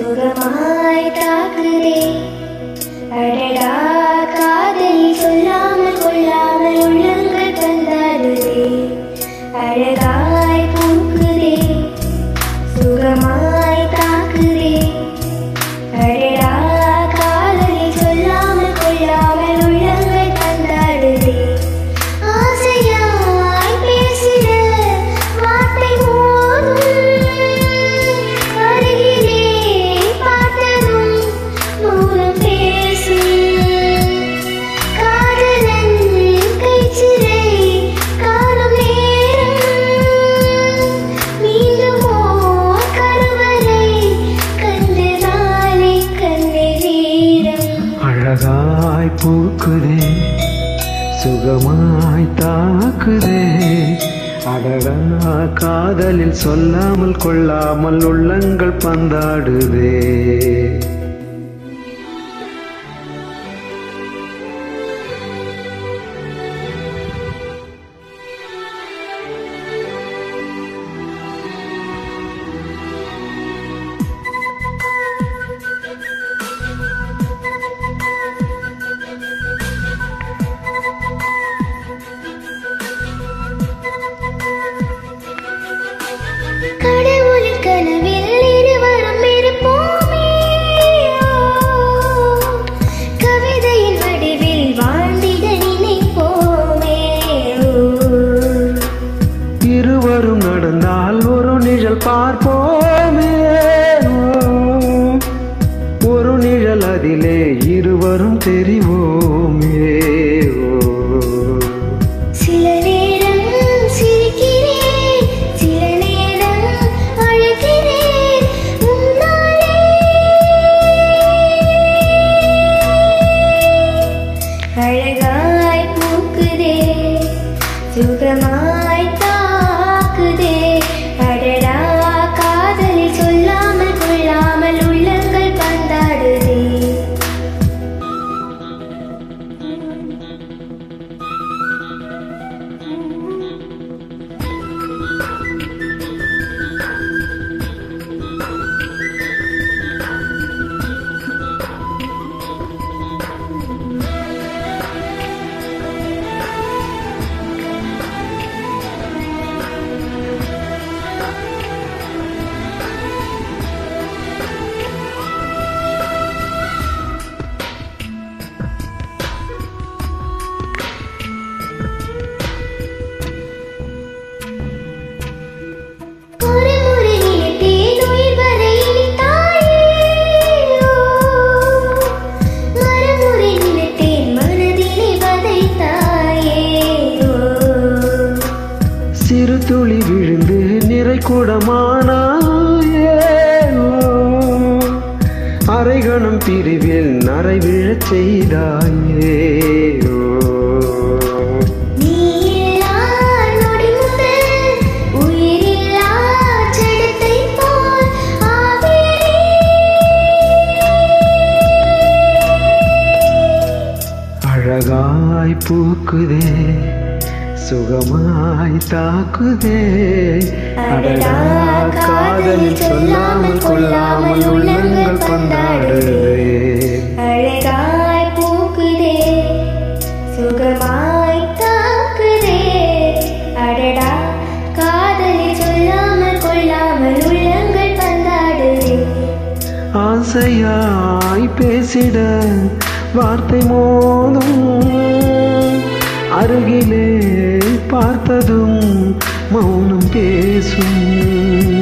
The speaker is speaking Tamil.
சுகமாய் தாக்குதே அடடா காதலி சொல்லாமல் கொள்ளாமல் உள்ளங்கள் தந்தாடுதே அழகாய் பூக்குதே சுகமாய் தாக்குதே அடடா காதலி சொல்லாமல் கொள்ளாமல் உள்ளங்கள் தந்தாடுதே ஆசையாய் பேசிட வார்த்தை மோதும் அருகிலே பார்த்ததும் மௌனம் பேசும் காதலன் கைச்சிறை காணும் நேரம் மீண்டும் ஓர் கருவறை கண்டதாலே கண்ணீரம் அழகாய் பூக்குதே சுகமாய் தாக்குதே அடடா காதலில் சொல்லாமல் கொள்ளாமல் உள்ளங்கள் பந்தாடுதே கடவுளின் கனவில் இருவரும் இருப்போமே கவிதையின் வடிவில் வாழ்ந்திட நினைப்போமே இருவரும் நடந்தால் ஒரு நிழல் பார்ப்போமே ஒரு நிழல் அதிலே இருவரும் தெரிவோமே சில நேரம் சிரிக்கிறேன் சில நேரம் அழுகிறேன் உன்னாலே அழகாய் பூக்குதே சுகமாய் தாக்குதே அடடா காதலி சொல்லாமல் கொள்ளாமல் உள்ளங்கள் பந்தாடுதே ஒரு முறை நினைத்தேன் உயிர் வரை இனித்தாயே மறுமுறை நினைத்தேன் மனதிலே வதைத்தாயே சிறு துளி விழுந்து நிறை கூடமானாயே அரைகணம் பிரிவில் நரை விழச் செய்தாயே நீ இல்லா நொடி முதல் உயிரில்லா ஜடத்தைப் போல் ஆவேனே. அழகாய் பூக்குதே சுகமாய் தாக்குதே அடடா காதலில் சொல்லாமல் கொள்ளாமல் உள்ளங்கள் பந்தாடுதே அழகாய் பூக்குதே சுகமாய் தாக்குதே அடடா காதலி சொல்லாமல் கொள்ளாமல் உள்ளங்கள் பந்தாடுதே ஆசையாய் பேசிட வார்த்தை மோதும் அருகிலே பார்த்ததும் மௌனம் பேசும்